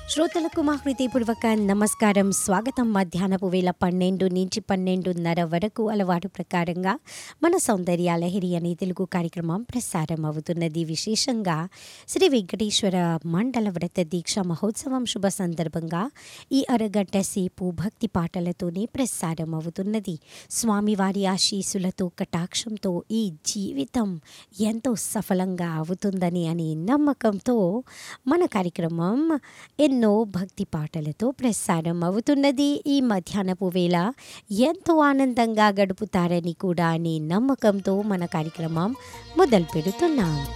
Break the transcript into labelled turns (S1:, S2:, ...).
S1: శ్రోతలకు మా హృదయపూర్వక నమస్కారం స్వాగతం మధ్యాహ్నపు వేళ పన్నెండు నుంచి పన్నెండున్నర వరకు అలవాటు ప్రకారంగా మన సౌందర్య లహరి అనే తెలుగు కార్యక్రమం ప్రసారం అవుతున్నది విశేషంగా శ్రీ వెంకటేశ్వర మండల వ్రత దీక్ష మహోత్సవం శుభ సందర్భంగా ఈ అరగంట సేపు భక్తి పాటలతోనే ప్రసారం అవుతున్నది స్వామివారి ఆశీస్సులతో కటాక్షంతో ఈ జీవితం ఎంతో సఫలంగా అవుతుందని అనే నమ్మకంతో మన కార్యక్రమం ఎన్నో భక్తి పాటలతో ప్రసారం అవుతున్నది ఈ మధ్యాహ్నపు వేళ ఎంతో ఆనందంగా గడుపుతారని కూడా అనే నమ్మకంతో మన కార్యక్రమం మొదలు పెడుతున్నాం